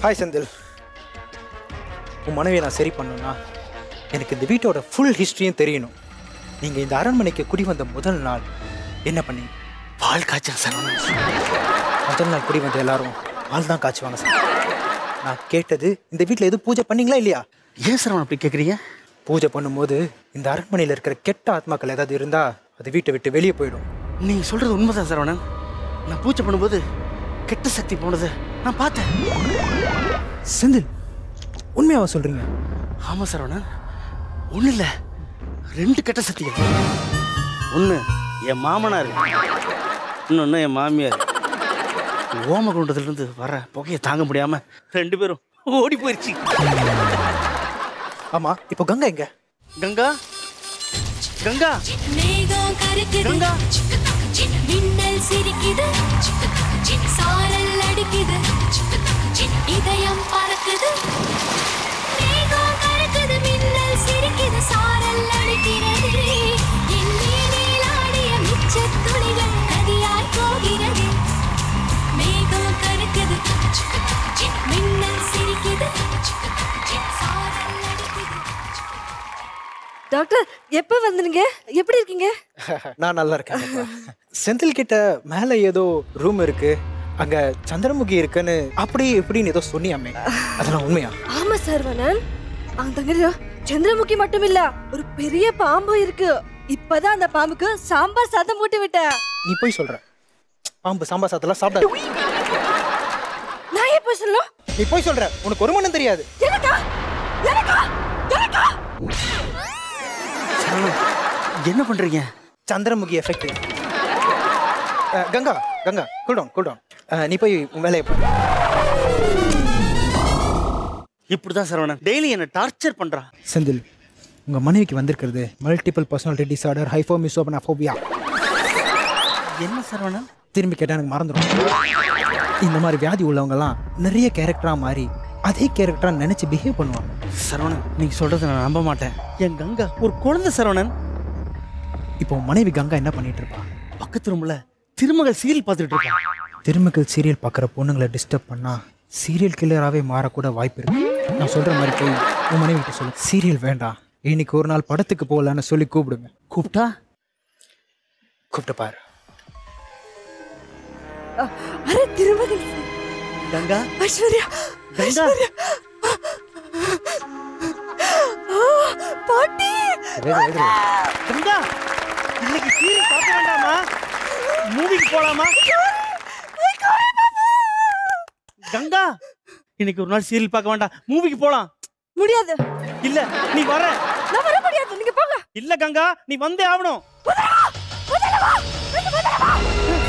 Hi Senthil உன் மனைவியை நான் சரி பண்ணணும்னா எனக்கு இந்த வீட்டோட ஃபுல் ஹிஸ்ட்ரியும் தெரியணும் நீங்கள் இந்த அரண்மனைக்கு குடி வந்த முதல் நாள் என்ன பண்ணி பால் காய்ச்சல் சார் முதல் நாள் குடி வந்த எல்லாரும் பால் தான் காய்ச்சுவாங்க சார் நான் கேட்டது இந்த வீட்டில் எதுவும் பூஜை பண்ணீங்களா இல்லையா ஏன் சார் அப்படி கேட்குறீங்க பூஜை பண்ணும்போது இந்த அரண்மனையில் இருக்கிற கெட்ட ஆத்மாக்கள் ஏதாவது இருந்தால் அது வீட்டை விட்டு வெளியே போயிடும் நீங்கள் சொல்கிறது உண்மைதான் சரவணன் நான் பூஜை பண்ணும்போது கெட்ட சக்தி போனது நான் பார்த்தேன் செந்தில் உண்மையாவா சொல்கிறீங்க ஆமாம் சரவணன் ஒன்றும் இல்லை ரெண்டு கெட்ட சக்திகள் ஒன்று என் மாமனார் இன்னொன்று என் மாமியார் ஓமகுண்டத்துலேருந்து வர புகையை தாங்க முடியாமல் ரெண்டு பேரும் ஓடி போயிடுச்சு ஆமாம் இப்போ கங்கா எங்க கங்கா கங்கா மேகம் கருக்குது கங்கா. மின்னல் சிரிக்குது சாரல் அடிக்குது இதயம் பறக்குது மேகம் கருக்குது மின்னல் சிரிக்குது சாரல் அடிக்கிறது என் மேனில் ஆடிய மிச்சத் துளிகள் நதியாய் போகிறது மேகம் கருக்குது மின்னல் சிரிக்குது சாரல் அடிக்குது டாக்டர் எப்ப வந்தீங்க எப்படி இருக்கீங்க நான் நல்லா இருக்கேன் அப்பா. செந்தில் கிட்ட மேலே ஏதோ ரூம் இருக்கு அங்க சந்திரமுகி இருக்குன்னு அப்படி இப்படின்னு ஏதோ சொன்னியாமே அதெல்லாம் உண்மையா ஆமா சரவணன் அந்த சந்திரமுகி மட்டும் இல்ல ஒரு பெரிய பாம்பு இருக்கு இப்பதான் அந்த பாம்புக்கு சாம்பார் சாதம் போட்டு விட்டேன் நீ போய் சொல்ற பாம்பு சாம்பார் சாத்தெல்லாம் சாப்பிடாது நான் எப்ப சொல்லணும் நீ போய் சொல்ற உனக்கு ஒரு மண்ணும் தெரியாது எனக்கா எனக்கா எனக்கா சரவணன் என்ன பண்ணுறீங்க Chandramukhi effect Ganga Ganga cool down cool down நீ போய் உன் வேலையை பாரு இப்படி தான் சரவணன் டெய்லி என்னை டார்ச்சர் பண்ணுறான் செந்தில் உங்க மனைவிக்கு வந்திருக்கிறது மல்டிபிள் பர்சனாலிட்டி டிசார்டர் ஹைஃபோமிசோபனாஃபோபியா என்ன சரவணன் திரும்பி கேட்டா எனக்கு மறந்துடும் இந்த மாதிரி வியாதி உள்ளவங்கலாம் நிறைய கேரக்டரா மாறி அதே கேரக்டரா நினைச்சு பிஹேவ் பண்ணுவாங்க சரவணன் நீங்க சொல்றதை நான் நம்ப மாட்டேன் என் கங்கா ஒரு குழந்தை சரவணன் இப்போ உன் மனைவி கங்கா என்ன பண்ணிட்டு இருப்பா பக்கத்து ரூம்ல திருமகள் சீரியல் பார்த்துட்டு இருக்கான் திருமகள் சீரியல் பார்க்குற பொண்ணுங்களை டிஸ்டர்ப் பண்ணா சீரியல் கில்லராகவே மாறக்கூட வாய்ப்பு இருக்கு நான் சொல்ற மாதிரி போய் உன் மனைவி கிட்ட சொல்லு சீரியல் வேண்டாம் இன்னைக்கு ஒரு நாள் படத்துக்கு போகலான்னு சொல்லி கூப்பிடுங்க கூப்பிட்டா கூப்பிட்டு பாரு அரே திருமகள் கங்கா ஐஸ்வர்யா கங்கா ஆ, பாட்டி கங்கா இன்னைக்கு சீரியல் பார்க்க வேண்டாமா மூவிக்கு போலாமா கங்கா இன்னைக்கு ஒரு நாள் சீரியல் பார்க்க வேண்டாம் மூவிக்கு போலாம் முடியாது இல்ல நீ வர நான் வர முடியாது நீங்க போங்க இல்ல கங்கா நீ வந்தே ஆகணும் முதல்ல வா, முதல்ல வா, முதல்ல வா.